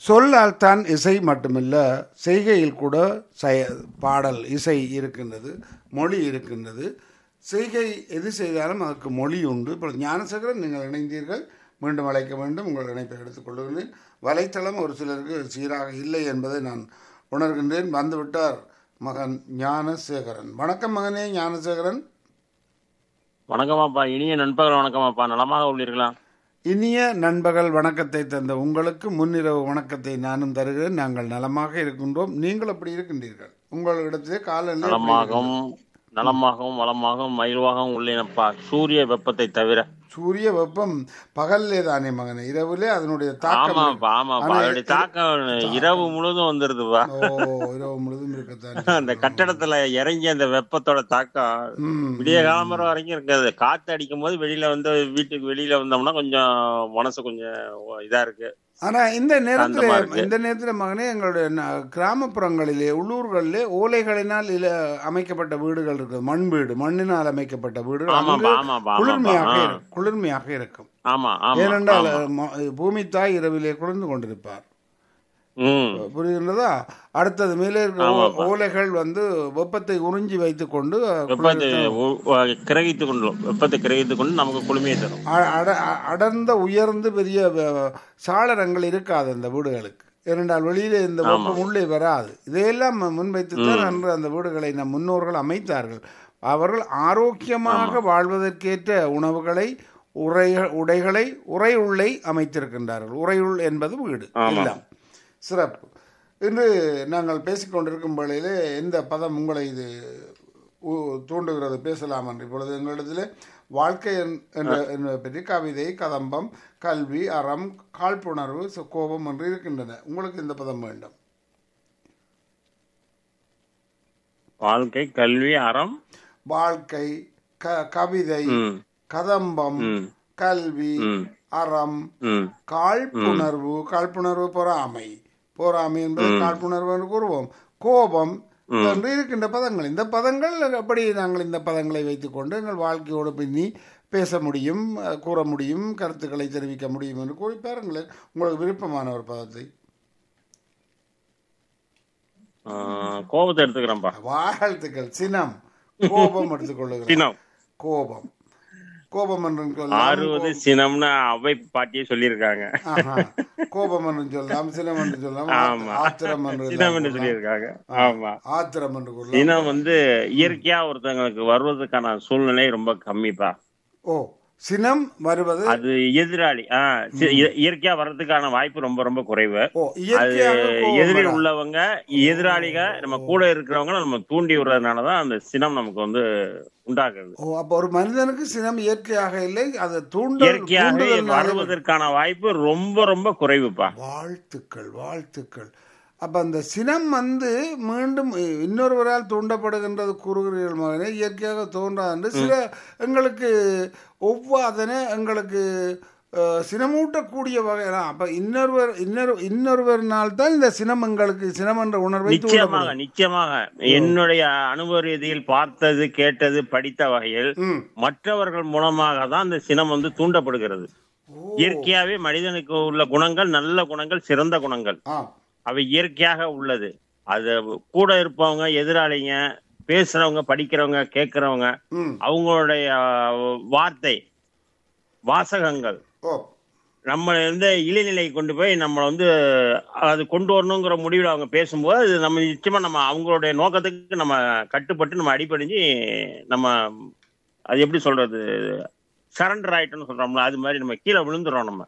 சொல்லால் தான் இசை மட்டுமில்ல செய்கையில் கூட செய பாடல் இசை இருக்கின்றது மொழி இருக்கின்றது செய்கை எது செய்தாலும் அதற்கு மொழி உண்டு இப்போ ஞானசேகரன் நீங்கள் இணைந்தீர்கள் மீண்டும் அழைக்க வேண்டும் உங்கள் இணைப்பை எடுத்துக்கொள்கிறேன் வலைத்தளம் ஒரு சிலருக்கு சீராக இல்லை என்பதை நான் உணர்கின்றேன் வந்துவிட்டார் மகன் ஞானசேகரன் வணக்கம் மகனே ஞானசேகரன் வணக்கமாப்பா இனிய நண்பர்கள் வணக்கமாப்பா நலமாக உள்ளீர்களா இனிய நண்பகல் வணக்கத்தை தந்த உங்களுக்கு முன்னிரவு வணக்கத்தை நானும் தருகிறேன் நாங்கள் நலமாக இருக்கின்றோம் நீங்கள் அப்படி இருக்கின்றீர்கள் உங்களிடத்திலே காலநிலை எப்படி நலமாகவும் நலமாகவும் வளமாகவும் மகிழ்வாகவும் உள்ளேனப்பா சூரிய வெப்பத்தை தவிர சூரிய வெப்பம் பகல்லே தானே மகனே இரவுலே அதனுடைய தாக்கம் ஆமாப்பா ஆமாப்பா ஆனா, அதோடைய தாக்கம் இரவு முழுதும் வந்துருதுப்பா ஓ இரவு முழுதும் இருக்கத்தான் அந்த கட்டடத்துல இறங்கி அந்த வெப்பத்தோட தாக்கம் ம், விடிய காலம்பரம் வரைக்கும் இருக்காது காத்து அடிக்கும் போது வெளியில வந்து வீட்டுக்கு வெளியில வந்தோம்னா கொஞ்சம் மனசு கொஞ்சம் இதா இருக்கு ஆனா இந்த நேரத்தில் சாந்தமா இருக்கு. இந்த நேரத்தில் மகனே எங்களுடைய ந- கிராமப்புறங்களிலே உள்ளூர்களிலே ஓலைகளினால் இல அமைக்கப்பட்ட வீடுகள் இருக்கு மண் வீடு மண்ணினால் அமைக்கப்பட்ட வீடுகள் அங்கு ஆமாப்பா ஆமாப்பா குளிர்மையாக ஆமாப்பா இருக்கும் குளிர்மையாக இருக்கும் ஆமா ஆமா ஏனென்றால் ஆமா. ம- பூமி தாய் இரவிலே குளிர்ந்து கொண்டிருப்பார் ம் புரிகின்றதா அடுத்தது மேலே இருக்கிற ஓ- ஆமாப்பா. ஓலைகள் வந்து வெப்பத்தை உறிஞ்சி வைத்துக் கொண்டு வெப்பத்தை உ- உ- கிரகித்துக் கொண்டு வெப்பத்தை கிரகித்துக் கொண்டு நமக்கு குளுமையை தரும் அ- அட- அ- அடர்ந்த உயர்ந்து பெரிய வ- சாளரங்கள் இருக்காது அந்த வீடுகளுக்கு ஏனென்றால் வெளியிலே இந்த வெப்பம் உள்ளே வராது இதையெல்லாம் மு- முன்வைத்து தான் அன்று அந்த வீடுகளை நம் முன்னோர்கள் அமைத்தார்கள் அவர்கள் ஆரோக்கியமாக வாழ்வதற்கேற்ற உணவுகளை உரை உடைகளை உறையுள்ளை அமைத்திருக்கின்றார்கள் உறையுள் என்பது வீடு இல்லம் சிறப்பு இன்று நாங்கள் பேசிக்கொண்டிருக்கும் வேளையிலே எந்த பதம் உங்களை இது உ- தூண்டுகிறது பேசலாம் என்று இப்பொழுது எங்களிடத்தில் வாழ்க்கை என்- என்ற என்பதை பற்றி கவிதை கதம்பம் கல்வி அறம் காழ்ப்புணர்வு சு- கோபம் என்று இருக்கின்றன உங்களுக்கு இந்த பதம் வேண்டும் வாழ்க்கை கல்வி அறம் வாழ்க்கை க கவிதை ம் கதம்பம் ம் கல்வி ம் அறம் ம் காழ்ப்புணர்வு காழ்ப்புணர்வு பொறாமை பொறாமை என்பது காழ்ப்புணர்வு என்று கூறுவோம் கோபம் என்று இருக்கின்ற பதங்கள் இந்த பதங்கள் அப்படி நாங்கள் இந்த பதங்களை வைத்துக்கொண்டு எங்கள் வாழ்க்கையோடு பின்னி பேச முடியும் அஹ், கூற முடியும் கருத்துக்களை தெரிவிக்க முடியும் என்று கூறி பாருங்களேன் உங்களுக்கு விருப்பமான ஒரு பதத்தை ஆ, கோபத்தை எடுத்துக்கிறேன்ப்பா வாழ்த்துக்கள் சினம் கோபம் எடுத்துக்கொள்ளுகிறேன் சினம் கோபம் கோபம் என்று சொல்லலாம் ஆறுவது சினம்னு அவை பாட்டியே சொல்லியிருக்காங்க ஆஹா. கோபம் என்று சொல்லலாம் சினம் என்று சொல்லலாம் ஆமா. ஆத்திரம் என்று சினம் என்று சொல்லலாம். சொல்லியிருக்காங்க ஆமா ஆத்திரம் என்று கூறலாம் சினம் வந்து இயற்கையா ஒருத்தங்களுக்கு வருவதற்கான சூழ்நிலை ரொம்ப கம்மிப்பா ஓ சினம் வருவது அது எதிராளி ஆ, சி- இய- இயற்கையா வர்றதுக்கான வாய்ப்பு ரொம்ப ரொம்ப குறைவு ஓ அது இயற்கையாக கோபம் எதிரில் வராது. உள்ளவங்க எதிராளிக நம்ம கூட இருக்கிறவங்க நம்ம தூண்டி விடுறதுனாலதான் அந்த சினம் நமக்கு வந்து உண்டாகுது ஓ அப்ப ஒரு மனிதனுக்கு சினம் இயற்கையாக இல்லை அது தூண்டல் இயற்கையாக தூண்டுதல்னாலே வரும். வருவதற்கான வாய்ப்பு ரொம்ப ரொம்ப குறைவுப்பா வாழ்த்துக்கள் வாழ்த்துக்கள் அப்ப அந்த சினம் வந்து மீண்டும் இன்னொருவரால் தூண்டப்படுகின்றது கூறுகிறீர்கள் மகனே இயற்கையாக தோன்றாது என்று சில எங்களுக்கு ஒவ்வாதன எங்களுக்கு அஹ், சினமூட்டக்கூடிய வகையில அப்ப இன்னொருவர் இன்னொரு இன்னொருவரினால் தான் இந்த சினம் எங்களுக்கு சினம் என்ற உணர்வை நிச்சயமாக தூண்டப்படும் நிச்சயமாக என்னுடைய அனுபவ ரீதியில் பார்த்தது கேட்டது படித்த வகையில் ம் மற்றவர்கள் மூலமாக தான் அந்த சினம் வந்து தூண்டப்படுகிறது ஓ இயற்கையாவே மனிதனுக்கு உள்ள குணங்கள் நல்ல குணங்கள் சிறந்த குணங்கள் ஆ அவை இயற்கையாக உள்ளது அது கூட இருப்பவங்க எதிராளிங்க பேசுறவங்க படிக்கிறவங்க கேட்கறவங்க ம் அவங்களுடைய அஹ், வார்த்தை வாசகங்கள் ஓ நம்ம வந்து இளைநிலை கொண்டு போய் நம்ம வந்து அது கொண்டு வரணுங்கிற முடிவில் அவங்க பேசும்போது அது நம்ம நிச்சயமா நம்ம அவங்களுடைய நோக்கத்துக்கு நம்ம கட்டுப்பட்டு நம்ம அடிபடிஞ்சு நம்ம அது எப்படி சொல்றது சரண்டர் ஆயிட்டோம்னு சொல்றோம்ல அது மாதிரி நம்ம கீழே விழுந்துறோம் நம்ம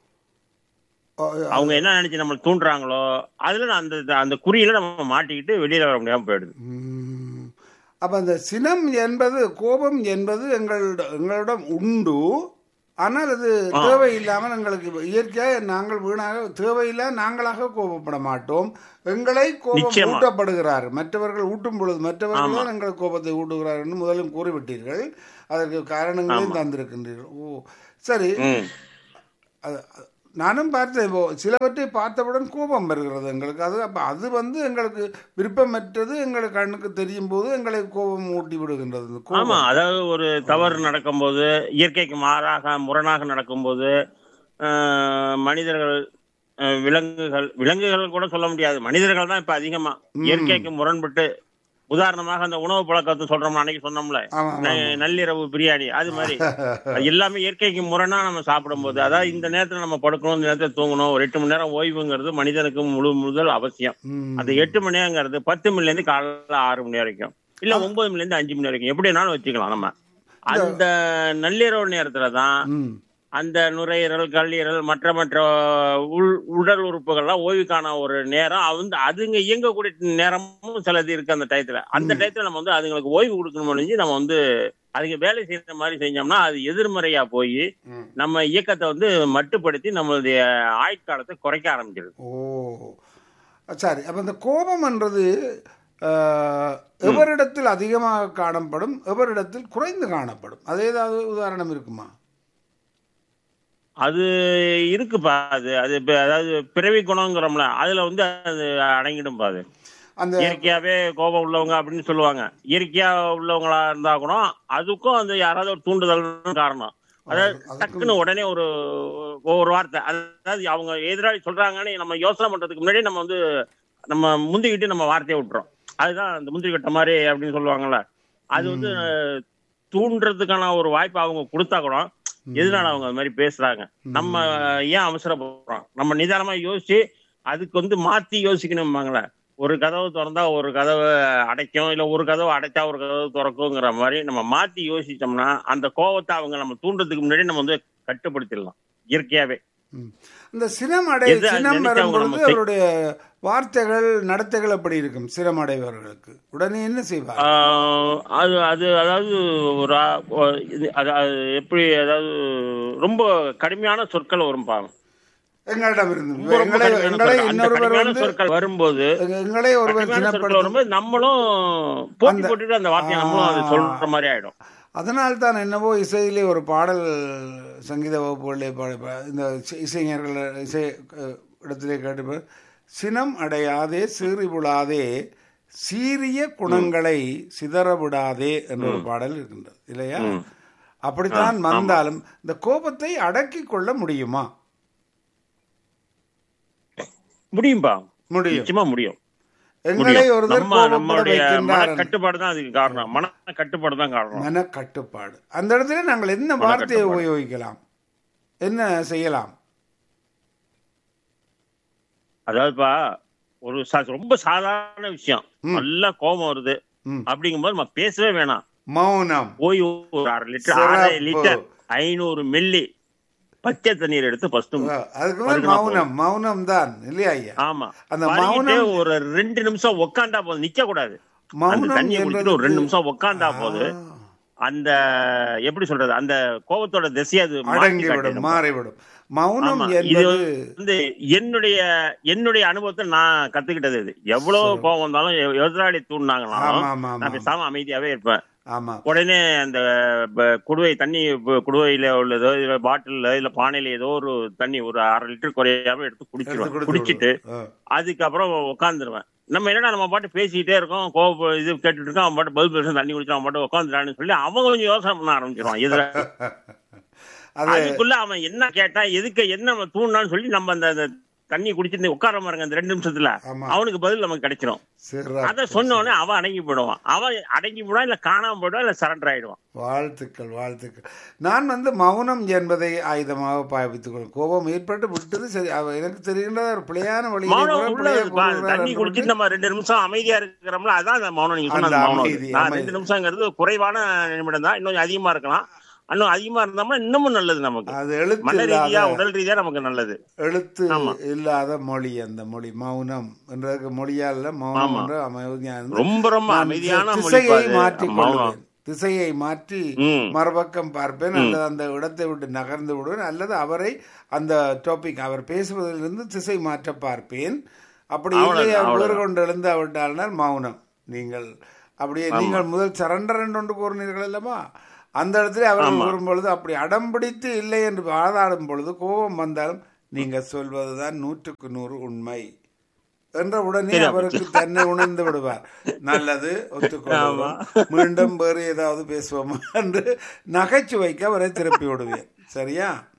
ஓ, அவங்க என்ன நினைச்சு நம்மளை தூண்டுறாங்களோ அதுல நான் அந்த அந்த குறியில நம்ம மாட்டிக்கிட்டு வெளியில வர முடியாம போயிடுது ம். அப்ப அந்த சினம் என்பது கோபம் என்பது எங்களிடம் எங்களிடம் உண்டு ஆனால் அது தேவையில்லாமல் எங்களுக்கு இயற்கையாக நாங்கள் வீணாக தேவையில்லா நாங்களாக கோபப்பட மாட்டோம் எங்களை கோபம் நிச்சயமா. ஊட்டப்படுகிறார் மற்றவர்கள் ஊட்டும் பொழுது மற்றவர்கள் தான் எங்கள் கோபத்தை ஊட்டுகிறார் என்று முதலும் கூறிவிட்டீர்கள் அதற்கு காரணங்களையும் தந்திருக்கின்றீர்கள் ஓ சரி ம் அது அது- நானும் பார்த்தேன் இப்போ சிலவற்றை பார்த்தவுடன் கோபம் வருகிறது எங்களுக்கு அது அப்போ அது வந்து எங்களுக்கு விருப்பமற்றது எங்களுக்கு கண்ணுக்கு தெரியும் போது எங்களை கோபம் ஊட்டி விடுகின்றது இந்த கோபம் ஆமா அதாவது ஒரு தவறு நடக்கும்போது இயற்கைக்கு மாறாக முரணாக நடக்கும்போது ஆஹ், மனிதர்கள் அஹ், விலங்குகள் விலங்குகள் கூட சொல்ல முடியாது மனிதர்கள் தான் இப்ப அதிகமா இயற்கைக்கு முரண்பட்டு உதாரணமாக அந்த உணவு பழக்கத்தை சொல்றோம்ல அன்னைக்கு சொன்னோம்ல ஆமா ஆமா ந- நள்ளிரவு பிரியாணி அது மாதிரி அது எல்லாமே இயற்கைக்கு முரணா நம்ம சாப்பிடும்போது அதாவது இந்த நேரத்துல நம்ம படுக்கணும் இந்த நேரத்துல தூங்கணும் ஒரு எட்டு மணி நேரம் ஓய்வுங்கிறது மனிதனுக்கு முழு முதல் அவசியம் ம். அந்த எட்டு மணி நேரங்கிறது பத்து மணில இருந்து காலையில ஆறு மணி வரைக்கும் இல்ல ஒன்பது மணில இருந்து அஞ்சு மணி வரைக்கும் எப்படி வேணாலும் வச்சுக்கலாம் நம்ம அந்த நள்ளிரவு நேரத்துல தான் ம். அந்த நுரையீரல் கல்லீரல் மற்ற மற்ற உள் உடல் உறுப்புகள்லாம் ஓய்வுக்கான ஒரு நேரம் வந்து அதுங்க இயங்கக்கூடிய நேரமும் சிலது இருக்கு அந்த டயத்துல அந்த டயத்துல நம்ம வந்து அதுங்களுக்கு ஓய்வு கொடுக்கணும் முடிஞ்சு நம்ம வந்து அதுக்கு வேலை செய்யற மாதிரி செஞ்சோம்னா அது எதிர்மறையா போய் ம். நம்ம இயக்கத்தை வந்து மட்டுப்படுத்தி நம்மளுடைய ஆயுட்காலத்தை குறைக்க ஆரம்பிச்சிருது ஓ சரி அப்ப இந்த கோபம்ன்றது அஹ், எவரிடத்தில் அதிகமாக காணப்படும் எவரிடத்தில் குறைந்து காணப்படும் அது ஏதாவது உதாரணம் இருக்குமா அது இருக்குப்பா அது அது இப்ப அதாவது பிறவி குணங்கிறோம்ல அதுல வந்து அது அடங்கிடும்பா அது அந்த இயற்கையாவே கோபம் உள்ளவங்க அப்படின்னு சொல்லுவாங்க இயற்கையா உள்ளவங்களா இருந்தா கூட அதுக்கும் அந்த யாராவது ஒரு தூண்டுதல் காரணம் அதாவது அதுக்கும் டக்குன்னு உடனே ஒரு ஒரு வார்த்தை அதாவது அவங்க எதிராளி சொல்றாங்கன்னு நம்ம யோசனை பண்றதுக்கு முன்னாடி நம்ம வந்து நம்ம முந்திக்கிட்டு நம்ம வார்த்தையை விட்டுறோம் அதுதான் அந்த முந்திரி கட்ட மாதிரி அப்படின்னு சொல்லுவாங்கல்ல அது வந்து தூண்டுறதுக்கான ஒரு வாய்ப்பு அவங்க கொடுத்தா கூட எதனால அவங்க அது மாதிரி பேசுறாங்க நம்ம ஏன் அவசரப்படுறோம் நம்ம நிதானமா யோசிச்சு அதுக்கு வந்து மாத்தி யோசிக்கணும்பாங்களே ஒரு கதவு திறந்தா ஒரு கதவை அடைக்கும் இல்ல ஒரு கதவு அடைச்சா ஒரு கதவு திறக்குங்கிற மாதிரி நம்ம மாத்தி யோசிச்சோம்னா அந்த கோவத்தை அவங்க நம்ம தூண்டுறதுக்கு முன்னாடி நம்ம வந்து கட்டுப்படுத்திடலாம் இயற்கையாவே ம். இந்த சினம் அடை எது சினம் நினைச்சா அவங்க வரும்பொழுது நம்ம செய்- அவருடைய வார்த்தைகள் நடத்தைகள் எப்படி இருக்கும் சினம் அடைபவர்களுக்கு உடனே என்ன செய்வார் ஆஹ் அது அது அதாவது ஒரு ஆ- ஒ- இது- அது அது எப்படி அதாவது ரொம்ப கடுமையான சொற்கள் வரும் பாவம் எங்களிடம் இருந்து ரொம்ப ரொம்ப எங்களை கடுமையான எங்களை சொற்கள். அந்த இன்னொருவர் கடுமையான வந்து சொற்கள் வரும்போது எங்க- எங்களை ஒருவர் கடுமையான சொற்கள் சினப்படுத்தும் வரும்போது நம்மளும் போட்டி அந்த- போட்டுட்டு அந்த வார்த்தையை நம்மளும் அது சொல்ற மாதிரி ஆயிடும் அதனால் தான் என்னவோ இசையிலே ஒரு பாடல் சங்கீத வகுப்புகளிலே பாட பா- இந்த இசை- இசைஞர்கள் இசை அஹ், இடத்திலே கேட்டு சினம் அடையாதே சீறி விழாதே சீரிய குணங்களை சிதற விடாதே என்ற ஒரு பாடல் இருக்கின்றது இல்லையா அப்படித்தான் வந்தாலும் இந்த கோபத்தை அடக்கிக் கொள்ள முடியுமா முடியும்பா முடியும் நிச்சயமா முடியும் எங்களை முடியும். ஒருவர் நம்ம கோபப்பட நம்மளுடைய வைக்கின்றார் மன கட்டுப்பாடு தான் அதுக்கு காரணம் மன கட்டுப்பாடு தான் காரணம் மனக்கட்டுப்பாடு அந்த இடத்துல நாங்கள் என்ன வார்த்தையை உபயோகிக்கலாம் என்ன செய்யலாம் அதாவதுப்பா ஒரு சா- ரொம்ப சாதாரண விஷயம் நல்லா கோபம் வருது ம். அப்படிங்கும்போது நம்ம பேசவே வேணாம் மௌனம் போய் ஒரு அரை லிட்டர் சிறப்பு. அரை லிட்டர் ஐநூறு மில்லி பச்சை தண்ணீர் எடுத்து ஃபர்ஸ்ட் அதுக்கு மேல பருகுனா மௌனம் மௌனம் தான் இல்லையா ஐயா ஆமா அந்த பருகிட்டு மௌனம் ஒரு ரெண்டு நிமிஷம் உட்காந்தா போதும் நிக்க கூடாது அந்த மௌனம் தண்ணியை குடிச்சிட்டு ஒரு ரெண்டு நிமிஷம் உட்காந்தா போது ஆ, அந்த எப்படி சொல்றது அந்த கோபத்தோட திசையை அது மாத்தி அடங்கிவிடும் காட்டிடும். மாறிவிடும் மௌனம் ஆமா, இது என்பது வந்து என்னுடைய என்னுடைய அனுபவத்தை நான் கத்துக்கிட்டது இது எவ்வளவு கோபம் வந்தாலும் எ- எதிராளி தூண்டினாங்கனாலும் ஆமா ஆமா ஆமா நான் பேசாம அமைதியாவே இருப்பேன் ஆமா உடனே அந்த ப- குடுவை தண்ணி ப- குடுவையில உள்ளதோ இல்ல பாட்டில்ல இல்ல பானையில ஏதோ ஒரு தண்ணி ஒரு அரை லிட்டர் குறையாம எடுத்து எடுத்து குடிச்சிருவேன் கொடுத்து குடிச்சிட்டு ஆ. அதுக்கப்புறம் உட்காந்துருவேன் நம்ம என்னடா நம்ம பாட்டு பேசிக்கிட்டே இருக்கோம் கோப இது கேட்டுட்டு இருக்கோம் அவன் பாட்டு பதில் பேச தண்ணி குடிச்சு அவன் பாட்டு உட்காந்துட்டான்னு சொல்லி அவன் கொஞ்சம் யோசனை பண்ண ஆரம்பிச்சிருவான் இதுல அது அதுக்குள்ள அவன் என்ன கேட்டான் எதுக்கு என்ன அவன் தூண்டான்னு சொல்லி நம்ம அந்த அந்த தண்ணி குடிச்சிட்டு உட்கார பாருங்க அந்த ரெண்டு நிமிஷத்துல ஆமா அவனுக்கு பதில் நமக்கு கிடைச்சிரும் சிறப்பு. அத சொன்ன உடனே அவன் அடங்கி போயிடுவான் அவன் அடங்கி போடுவான் இல்ல காணாம போயிடுவான் இல்ல சரண்டர் ஆயிடுவான் வாழ்த்துக்கள் வாழ்த்துக்கள் நான் வந்து மௌனம் என்பதை ஆயுதமாக பாவித்துக் கொள்ளும் கோபம் ஏற்பட்டு விட்டது சரி அவ எனக்கு தெரிகின்ற ஒரு பிழையான வழியிலே மௌனம் கூட உள்ள பிழையா பா- போகிறார் தண்ணி என்று குடிச்சிட்டு நம்ம ரெண்டு நிமிஷம் அமைதியா இருக்கிறோம்ல அதான் அந்த மௌனம் நீங்க சொன்ன அந்த அந்த மௌனம் அமைதி, அது. நான் அமைதி. ரெண்டு நிமிஷங்கிறது குறைவான நிமிடம் தான் இன்னும் அதிகமா இருக்கலாம் இன்னும் அதிகமா இருந்தோம்னா இன்னமும் நல்லது நமக்கு அது எழுத்து மன இல்லாத ரீதியா உடல் ரீதியா நமக்கு நல்லது எழுத்து ஆமா. இல்லாத மொழி அந்த மொழி மௌனம் என்றதுக்கு மொழியால மௌனம் ஆமா. என்ற அமைதியா இருந்து ரொம்ப ரொம்ப நான் அமைதியான மொழி திசையை பாது. மாற்றி மௌனம் கொள்வேன் திசையை மாற்றி ம் மறுபக்கம் பார்ப்பேன் அல்லது அந்த இடத்தை விட்டு நகர்ந்து விடுவேன் அல்லது அவரை அந்த டாபிக் அவர் பேசுவதிலிருந்து திசை மாற்ற பார்ப்பேன் அப்படி அவ்வளவுதான், இல்லை அவர் வேறு அவ்வளவுதான். கொண்டு எழுந்து விட்டால்னால் மௌனம் நீங்கள் அப்படியே நீங்கள் முதல் சரண்டர் என்று ஒன்று கூறினீர்கள் அல்லவா அந்த இடத்துல அவர்கள் கூறும் பொழுது அப்படி அடம்பிடித்து இல்லை என்று வாதாடும் பொழுது கோபம் வந்தாலும் நீங்க சொல்வதுதான் நூற்றுக்கு நூறு உண்மை என்ற உடனே அவருக்கு தன்னை உணர்ந்து விடுவார் நல்லது ஒத்துக்கொள்வோம் மீண்டும் வேறு ஏதாவது பேசுவோம் என்று நகைச்சுவைக்கு அவரை திருப்பி விடுவேன் சரியா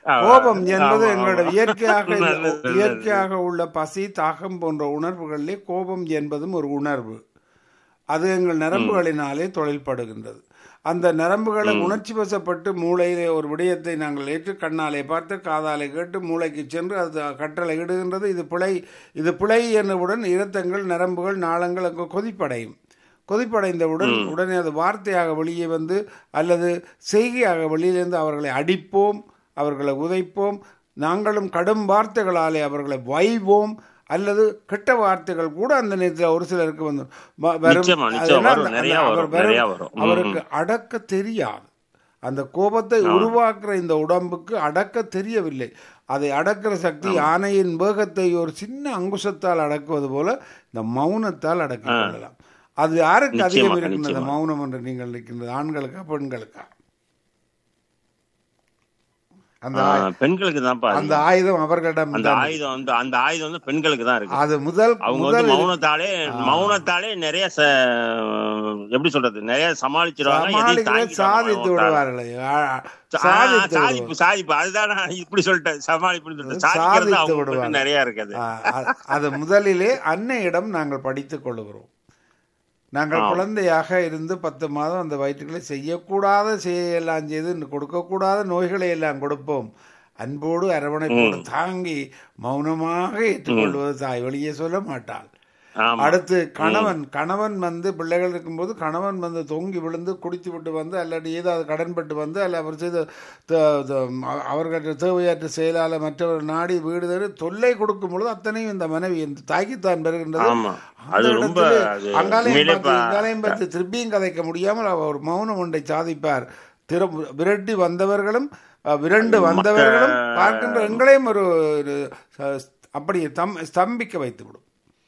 கோபம் என்பது ஆமா, எங்களுடைய ஆமா. இயற்கையாக நல்லது, நல்லது. இயற்கையாக உள்ள பசி தாகம் போன்ற உணர்வுகளிலே கோபம் என்பதும் ஒரு உணர்வு அது எங்கள் நரம்புகளினாலே தொழில்படுகின்றது அந்த நரம்புகளை உணர்ச்சி வசப்பட்டு மூளையிலே ஒரு விடயத்தை நாங்கள் ஏற்று கண்ணாலே பார்த்து காதாலே கேட்டு மூளைக்கு சென்று அது கட்டளை இடுகின்றது இது பிழை இது பிழை என்னவுடன் இரத்தங்கள் நரம்புகள் நாளங்கள் அங்கு கொதிப்படையும் கொதிப்படைந்தவுடன் உடனே அது வார்த்தையாக வெளியே வந்து அல்லது செய்கையாக வெளியிலிருந்து அவர்களை அடிப்போம் அவர்களை உதைப்போம் நாங்களும் கடும் வார்த்தைகளாலே அவர்களை வைவோம் அல்லது கெட்ட வார்த்தைகள் கூட அந்த நேரத்தில் ஒரு சிலருக்கு வந்து வ- வரும். நிச்சயமா, நிச்சயமா அதெல்லாம் வரும். அந்த- நிறைய அவர் வரும், வரும். நிறைய வரும். ம், அவருக்கு அடக்க தெரியாது அந்த கோபத்தை உருவாக்குற இந்த உடம்புக்கு அடக்க தெரியவில்லை அதை அடக்கிற சக்தி யானையின் வேகத்தை ஒரு சின்ன அங்குசத்தால் அடக்குவது போல இந்த மௌனத்தால் அடக்கிக் கொள்ளலாம் அது யாருக்கு அதிகம் நிச்சயமாக, இருக்கின்றது நிச்சயமாக. மௌனம் என்று நீங்கள் நிற்கின்றது ஆண்களுக்கா பெண்களுக்கா அந்த ஆ, ஆயு- பெண்களுக்கு தான்ப்பா அந்த ஆயுதம் அவர்களிடம் அந்த ஆயுதம் வந்து அந்த ஆயுதம் வந்து பெண்களுக்கு தான் இருக்கு அது முதல் அவங்க முதல் வந்து மௌனத்தாலே மௌனத்தாலே நிறைய ச- எப்படி சொல்றது நிறைய சமாளிச்சிருவாங்க எதையும் சமாளிகளை தாங்கிடுவாங்க சாதித்து மௌனத்தால. விடுவார்கள் ஆ, ஆ, சாதித்து சாதிப்பு சாதிப்பு அதுதான் நான் இப்படி சொல்லிட்டேன் சமாளிப்புன்னு சொல்லிட்டேன் சாதிக்கிறது சாதித்து அவங்க விடுவாங்க. நிறைய இருக்குது ஆ, அ- அது முதலிலே அன்னையிடம் நாங்கள் படித்துக் கொள்கிறோம் நாங்கள் ஆம். குழந்தையாக இருந்து பத்து மாதம் அந்த வயிற்றுகளை செய்யக்கூடாத செய்யெல்லாம் செய்து இன்னும் கொடுக்கக்கூடாத நோய்களை எல்லாம் கொடுப்போம் அன்போடு அரவணைப்போடு தாங்கி மௌனமாக ஏற்றுக்கொள்வது தாய் வெளியே சொல்ல மாட்டாள் ஆமா அடுத்து கணவன் கணவன் வந்து பிள்ளைகள் இருக்கும்போது கணவன் வந்து தொங்கி விழுந்து குடித்து விட்டு வந்து அல்லது ஏதாவது கடன்பட்டு வந்து அல்ல அவர் செய்த த- த- அவர்கள் தேவையற்ற செயலால் மற்றவர் நாடி வீடு தேடி தொல்லை கொடுக்கும் பொழுது அத்தனையும் இந்த மனைவி இந்த தாய்க்குத்தான் பெறுகின்றது ஆமா அந்த அது ரொம்ப இடத்திலே அது அங்காலையும் உண்மையிலே பார்த்து பா- இங்காலையும் பார்த்து திருப்பியும் கதைக்க முடியாமல் அவர் ஒரு மௌனம் ஒன்றை சாதிப்பார் திற விரட்டி வந்தவர்களும் அஹ், விரண்டு வந்தவர்களும் பார்க்கின்ற எங்களையும் ஒரு ஒரு ச- அப்படி தம் ஸ்தம்பிக்க வைத்துவிடும்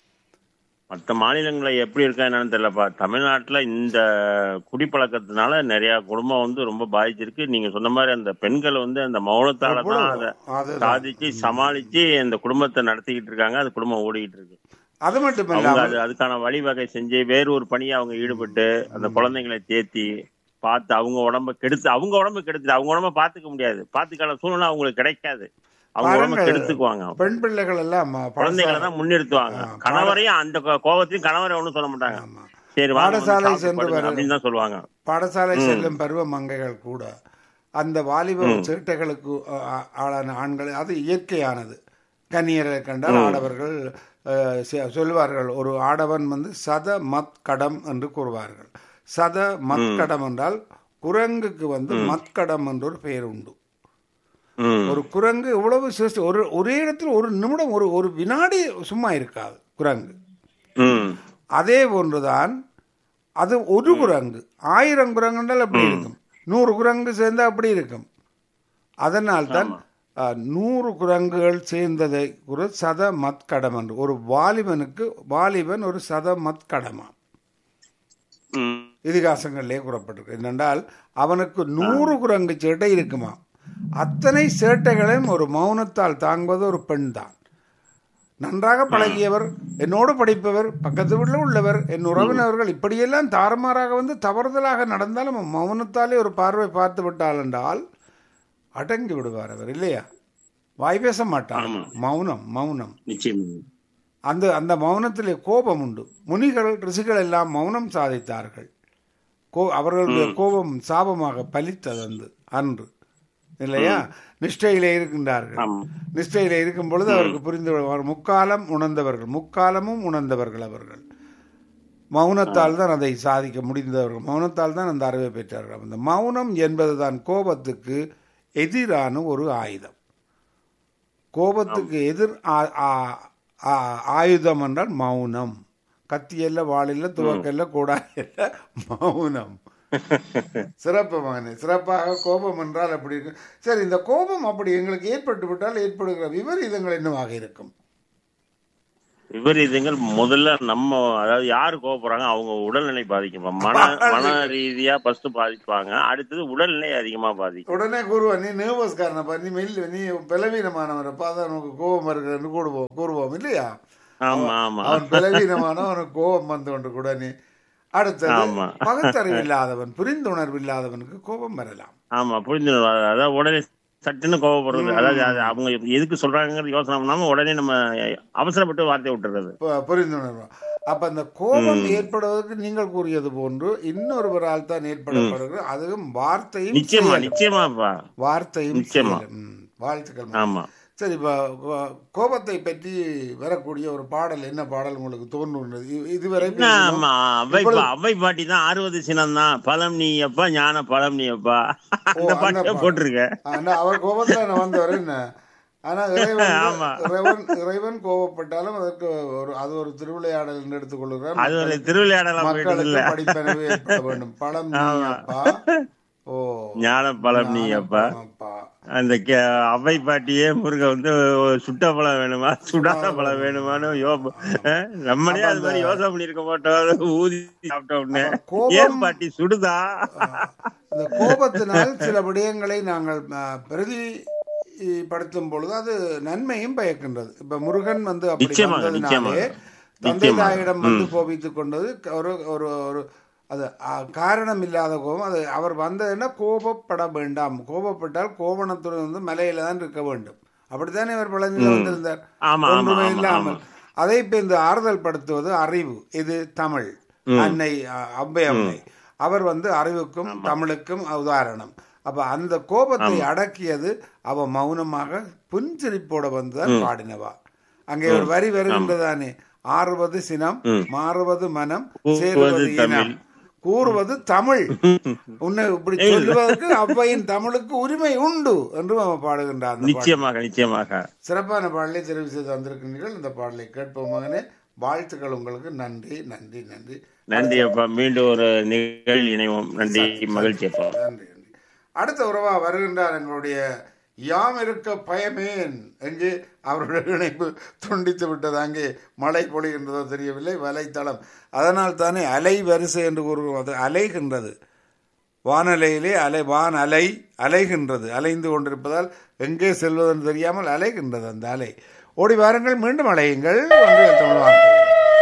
மற்ற மாநிலங்கள்ல எப்படி இருக்கா என்னன்னு தெரியலப்பா தமிழ்நாட்டுல இந்த குடிப்பழக்கத்தினால நிறைய குடும்பம் வந்து ரொம்ப பாதிச்சிருக்கு நீங்க சொன்ன மாதிரி அந்த பெண்கள் வந்து அந்த மௌனத்தால தான் அதை அதுதான். சாதிச்சு சமாளிச்சு அந்த குடும்பத்தை நடத்திக்கிட்டு இருக்காங்க அது குடும்பம் ஓடிக்கிட்டு இருக்கு அது அவங்க மட்டுமல்லாமல் அது அதுக்கான வழிவகை செஞ்சு வேறு ஒரு பணியை அவங்க ஈடுபட்டு அந்த குழந்தைங்களை தேத்தி பார்த்து அவங்க உடம்ப கெடுத்து அவங்க உடம்பு கெடுத்து அவங்க உடம்ப பாத்துக்க முடியாது பாத்துக்கான சூழ்நிலை அவங்களுக்கு கிடைக்காது அவங்க உடம்ப பாருங்கள். கெடுத்துக்குவாங்க பெண் பிள்ளைகள் எல்லாம் ம- குழந்தைகளை தான் முன்னிறுத்துவாங்க ஆ, கணவரையும் அந்த கோ- கோவத்தையும் கணவரை ஒன்றும் சொல்ல மாட்டாங்க ஆமா. சரி வாங்க வந்து பாடசாலை சாப்பிட்டு சென்று படுங்க வரு- அப்படின்னு தான் சொல்லுவாங்க பாடசாலை செல்லும் பருவ மங்கைகள் கூட அந்த வாலிப சேட்டைகளுக்கு அ- அ- ஆளான ஆண்கள் அது இயற்கையானது கன்னியரை கண்டால் ஆடவர்கள் அஹ், செ- சொல்வார்கள் ஒரு ஆடவன் வந்து சத மத்கடம் என்று கூறுவார்கள் சத மத்கடம் என்றால் குரங்குக்கு வந்து மத்கடம் என்ற ஒரு பெயர் உண்டு ம் ஒரு குரங்கு இவ்வளவு சிரேஷ்ட ஒரு ஒரே இடத்துல ஒரு நிமிடம் ஒரு ஒரு வினாடி சும்மா இருக்காது குரங்கு ம் அதே போன்றுதான் அது ஒரு குரங்கு ஆயிரம் குரங்குனால் அப்படி இருக்கும் நூறு குரங்கு சேர்ந்தா அப்படி இருக்கும் அதனால் தான் அஹ், நூறு குரங்குகள் சேர்ந்ததை ஒரு சத மத்கடம் என்று ஒரு வாலிபனுக்கு வாலிபன் ஒரு சத மத்கடமா ம் இதிகாசங்களிலே கூறப்பட்டிருக்கு என்னென்றால் அவனுக்கு நூறு குரங்கு சேட்டை இருக்குமா அத்தனை சேட்டைகளையும் ஒரு மௌனத்தால் தாங்குவது ஒரு பெண் தான் நன்றாக பழகியவர் என்னோடு படிப்பவர் பக்கத்து வீட்டில் உள்ளவர் என் உறவினர்கள் இப்படியெல்லாம் தாறுமாறாக வந்து தவறுதலாக நடந்தாலும் மௌனத்தாலே ஒரு பார்வை பார்த்து விட்டால் என்றால் அடங்கி விடுவார் அவர் இல்லையா வாய் பேச மாட்டார் மௌனம் மௌனம் நிச்சயம் அந்த அந்த மௌனத்திலே கோபம் உண்டு முனிகள் ரிஷிகள் எல்லாம் மௌனம் சாதித்தார்கள் கோ அவர்களுடைய கோபம் சாபமாக பலித்தது அந்த அன்று இல்லையா நிஷ்டையிலே இருக்கின்றார்கள் ஆமா நிஷ்டையிலே இருக்கும் பொழுது அவருக்கு புரிந்து விடுவார் முக்காலம் உணர்ந்தவர்கள் முக்காலமும் உணர்ந்தவர்கள் அவர்கள் மௌனத்தால் தான் அதை சாதிக்க முடிந்தவர்கள் மௌனத்தால் தான் அந்த அறிவை பெற்றார்கள் அந்த மௌனம் என்பதுதான் கோபத்துக்கு எதிரான ஒரு ஆயுதம் கோபத்துக்கு எதிர் ஆ- ஆ- ஆ- ஆயுதம் என்றால் மௌனம் கத்தியல்ல வாளில்ல துவக்கல்ல கூடாயல்ல மௌனம் சிறப்பு மகனே சிறப்பாக கோபம் என்றால் அப்படி இருக்கு சரி இந்த கோபம் அப்படி எங்களுக்கு ஏற்பட்டு விட்டால் ஏற்படுகிற விபரீதங்கள் என்னவாக இருக்கும் விபரீதங்கள் முதல்ல நம்ம அதாவது யாரு கோவப்படுறாங்க அவங்க உடல்நிலை பாதிக்கும் மன மன ரீதியா ஃபர்ஸ்ட் பாதிப்பாங்க அடுத்தது உடல்நிலை அதிகமா பாதிக்கும் உடனே கூறுவான் நீ நேர்வஸ் காரணப்பா நீ மெல்ல நீ பலவீனமானவரப்பா அதான் உனக்கு கோபம் இருக்கிறன்னு கூடுவோம் கூறுவோம் இல்லையா ஆமா ஆமா அவன் பலவீனமான அவனுக்கு கோபம் வந்து கொண்டு கூட நீ அடுத்தது ஆமா. பகுத்தறிவு இல்லாதவன் புரிந்துணர்வு இல்லாதவனுக்கு கோபம் வரலாம் ஆமா புரிஞ்சு அதாவது உடனே சட்டுன்னு கோவப்படுறது அதாவது அது அவங்க எதுக்கு சொல்றாங்கிறது யோசனை பண்ணாம உடனே நம்ம அவசரப்பட்டு வார்த்தை விட்டுறது பு- புரிந்துணர்வு அப்ப அந்த கோபம் ஏற்படுவதற்கு நீங்கள் கூறியது போன்று இன்னொருவரால் தான் ஏற்படப்படுகிறது அதுவும் வார்த்தையும் நிச்சயமா செயலும். நிச்சயமாப்பா வார்த்தையும் நிச்சயமா. செயலும். ம், வாழ்த்துக்கள் ஆமா சரி இப்போ கோ- கோபத்தை பற்றி வரக்கூடிய ஒரு பாடல் என்ன பாடல் உங்களுக்கு தோன்றுகிறது இ- இதுவரை என்ன பேசினோம். ஆமா, அவை பா- அவை பாட்டி தான் அறுபது சினம் தான் பழம் நீ அப்பா ஞான பழம் நீ அப்பா அந்த அந்த பாட்டை பாட்டு. போட்டிருக்க ஆனா அவர் கோபத்துல நான் வந்தவர் என்ன ஆனா இறைவன் ஆமா. இறைவன் இறைவன் கோபப்பட்டாலும் அதற்கு ஒரு அது ஒரு திருவிளையாடல் என்று எடுத்துக்கொள்கிறார் அது ஒரு திருவிளையாடலாம் போயிட்டு மக்களுக்கு இல்ல படிப்பனவு ஏற்பட வேண்டும் பழம் நீ அப்பா ஓ ஞான பழம் நீ அப்பா அப்பா அந்த கே- அவை பாட்டியே முருக வந்து சுட்ட பழம் வேணுமா சுடாத பழம் வேணுமான்னு யோ அஹ், நம்மளே அது மாதிரி யோசனை பண்ணிருக்க மாட்டோம் ஊதி சாப்பிட்ட உடனே கோபம் ஏன் பாட்டி சுடுதா இந்த கோபத்தினால் சில விடயங்களை நாங்கள் அஹ், பிரதி படுத்தும் பொழுது அது நன்மையும் பயக்கின்றது இப்ப முருகன் வந்து அப்படி நிச்சயமாக, வந்ததினாலே நிச்சயமாக. தந்தை நிச்சயமாக. தாயிடம் வந்து கோபித்துக் கொண்டது ஒரு ஒரு ஒரு அது அஹ், காரணம் இல்லாத கோபம் அது அவர் வந்ததுன்னா கோபப்பட வேண்டாம் கோபப்பட்டால் கோவணத்துடன் வந்து மலையில தான் இருக்க வேண்டும் அப்படித்தானே அவர் பழனியில் வந்திருந்தார் ஆமா ஆமா ஒன்றுமே ஆமா ஆமா இல்லாமல் அதை இப்ப இந்த ஆறுதல் படுத்துவது அறிவு இது தமிழ் அன்னை அ- அவ்வை அம்மை அவர் வந்து அறிவுக்கும் தமிழுக்கும் உதாரணம் அப்ப அந்த கோபத்தை அடக்கியது அவ மௌனமாக புன்சிரிப்போட வந்துதான் பாடினவா அங்கே ஒரு வரி வருகின்றதானே ஆறுவது சினம் மாறுவது மனம் சேருவது இனம் கூறுவது தமிழ் உன்னை இப்படி சொல்லுவதற்கு அவ்வையின் தமிழுக்கு உரிமை உண்டு என்று அவன் பாடுகின்றான் அந்த பாடல். நிச்சயமாக நிச்சயமாக சிறப்பான பாடலை தெரிவு செய்து வந்திருக்கிறீர்கள் இந்த பாடலை கேட்போம் மகனே வாழ்த்துக்கள் உங்களுக்கு நன்றி நன்றி நன்றி நன்றி அப்பா மீண்டும் ஒரு நிகழ்வு இணைவோம் நன்றி மகிழ்ச்சி அப்பா நன்றி நன்றி அடுத்த உறவா வருகின்றார் எங்களுடைய யாம் இருக்க பயமேன் என்று அவருடைய இணைப்பு துண்டித்து விட்டது அங்கே மழை பொழிகின்றதோ தெரியவில்லை வலைத்தளம் அதனால் தானே அலை வரிசை என்று கூறுகிறோம் அது அலைகின்றது வானலையிலே அலை வான் அலை அலைகின்றது அலைந்து கொண்டிருப்பதால் எங்கே செல்வதென்று தெரியாமல் அலைகின்றது அந்த அலை ஓடி வாருங்கள் மீண்டும் அலையுங்கள் ஒன்றிய தமிழ் வார்த்தை